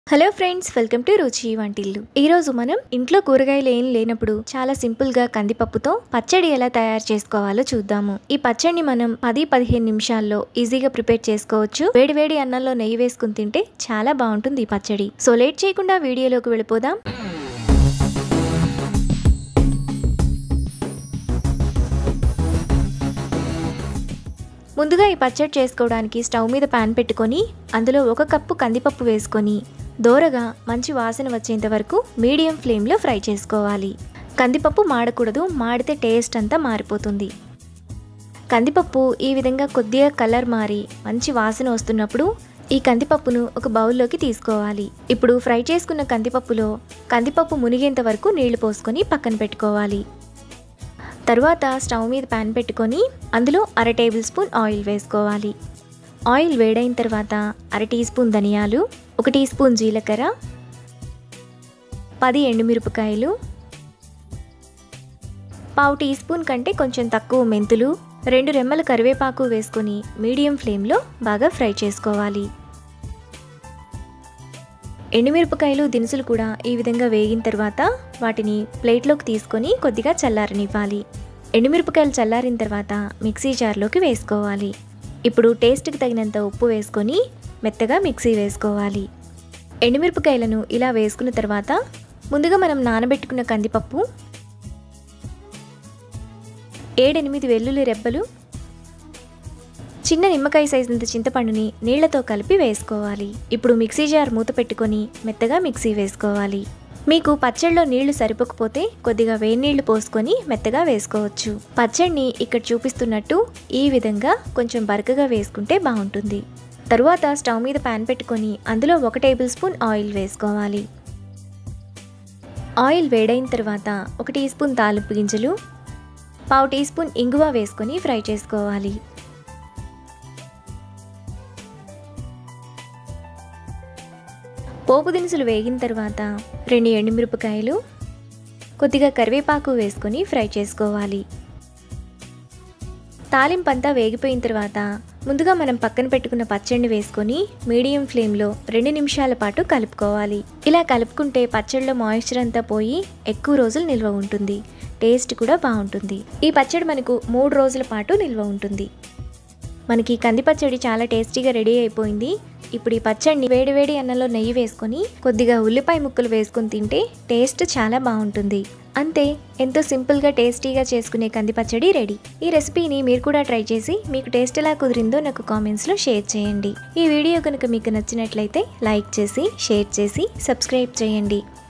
hello friends welcome to రుచి వంటిల్లు ఈ రోజు మనం ఇంట్లో కూరగాయలు ఏం లేనప్పుడు చాలా సింపుల్ గా కందిపప్పుతో పచ్చడి ఎలా తయారు చేసుకోవాలో చూద్దాము ఈ పచ్చడిని మనం పది పదిహేను నిమిషాల్లో ఈజీగా ప్రిపేర్ చేసుకోవచ్చు వేడి వేడి అన్నంలో నెయ్యి వేసుకుని తింటే చాలా బాగుంటుంది ఈ పచ్చడి సో లేట్ చేయకుండా వీడియోలోకి వెళ్ళిపోదాం ముందుగా ఈ పచ్చడి చేసుకోవడానికి స్టవ్ మీద పాన్ పెట్టుకొని అందులో ఒక కప్పు కందిపప్పు వేసుకొని దోరగా మంచి వాసన వచ్చేంత వరకు మీడియం ఫ్లేమ్లో ఫ్రై చేసుకోవాలి కందిపప్పు మాడకూడదు మాడితే టేస్ట్ అంతా మారిపోతుంది కందిపప్పు ఈ విధంగా కొద్దిగా కలర్ మారి మంచి వాసన వస్తున్నప్పుడు ఈ కందిపప్పును ఒక బౌల్లోకి తీసుకోవాలి ఇప్పుడు ఫ్రై చేసుకున్న కందిపప్పులో కందిపప్పు మునిగేంత వరకు నీళ్లు పోసుకొని పక్కన పెట్టుకోవాలి తరువాత స్టవ్ మీద పాన్ పెట్టుకొని అందులో అర టేబుల్ స్పూన్ ఆయిల్ వేసుకోవాలి ఆయిల్ వేడైన తర్వాత అర టీ స్పూన్ ధనియాలు ఒక టీ స్పూన్ జీలకర్ర పది ఎండుమిరపకాయలు పావు టీ స్పూన్ కంటే కొంచెం తక్కువ మెంతులు రెండు రెమ్మల కరివేపాకు వేసుకొని మీడియం ఫ్లేమ్లో బాగా ఫ్రై చేసుకోవాలి ఎండుమిరపకాయలు దినుసులు కూడా ఈ విధంగా వేగిన తర్వాత వాటిని ప్లేట్లోకి తీసుకొని కొద్దిగా చల్లారనివ్వాలి ఎండుమిరపకాయలు చల్లారిన తర్వాత మిక్సీ జార్లోకి వేసుకోవాలి ఇప్పుడు టేస్ట్కి తగినంత ఉప్పు వేసుకొని మెత్తగా మిక్సీ వేసుకోవాలి ఎండుమిరపకాయలను ఇలా వేసుకున్న తర్వాత ముందుగా మనం నానబెట్టుకున్న కందిపప్పు ఏడెనిమిది వెల్లుల్లి రెబ్బలు చిన్న నిమ్మకాయ సైజుంత చింతపండుని నీళ్లతో కలిపి వేసుకోవాలి ఇప్పుడు మిక్సీ జార్ మూత పెట్టుకొని మెత్తగా మిక్సీ వేసుకోవాలి మీకు పచ్చడిలో నీళ్లు సరిపోకపోతే కొద్దిగా వేడి నీళ్లు పోసుకొని మెత్తగా వేసుకోవచ్చు పచ్చడిని ఇక్కడ చూపిస్తున్నట్టు ఈ విధంగా కొంచెం బరకగా వేసుకుంటే బాగుంటుంది తరువాత స్టవ్ మీద పాన్ పెట్టుకొని అందులో ఒక టేబుల్ స్పూన్ ఆయిల్ వేసుకోవాలి ఆయిల్ వేడైన తర్వాత ఒక టీ స్పూన్ తాలింపు గింజలు పావు టీ స్పూన్ ఇంగువ వేసుకొని ఫ్రై చేసుకోవాలి పోపు దినుసులు వేగిన తర్వాత రెండు ఎండుమిరపకాయలు కొద్దిగా కరివేపాకు వేసుకొని ఫ్రై చేసుకోవాలి తాలింపంతా వేగిపోయిన తర్వాత ముందుగా మనం పక్కన పెట్టుకున్న పచ్చడిని వేసుకొని మీడియం ఫ్లేమ్లో రెండు నిమిషాల పాటు కలుపుకోవాలి ఇలా కలుపుకుంటే పచ్చడిలో మాయిశ్చర్ అంతా పోయి ఎక్కువ రోజులు నిల్వ ఉంటుంది టేస్ట్ కూడా బాగుంటుంది ఈ పచ్చడి మనకు మూడు రోజుల పాటు నిల్వ ఉంటుంది మనకి కంది పచ్చడి చాలా టేస్టీగా రెడీ అయిపోయింది ఇప్పుడు ఈ పచ్చడిని వేడివేడి అన్నంలో నెయ్యి వేసుకొని కొద్దిగా ఉల్లిపాయ ముక్కలు వేసుకొని తింటే టేస్ట్ చాలా బాగుంటుంది అంతే ఎంతో సింపుల్గా టేస్టీగా చేసుకునే కంది పచ్చడి రెడీ ఈ రెసిపీని మీరు కూడా ట్రై చేసి మీకు టేస్ట్ ఎలా కుదిరిందో నాకు కామెంట్స్లో షేర్ చేయండి ఈ వీడియో కనుక మీకు నచ్చినట్లయితే లైక్ చేసి షేర్ చేసి సబ్స్క్రైబ్ చేయండి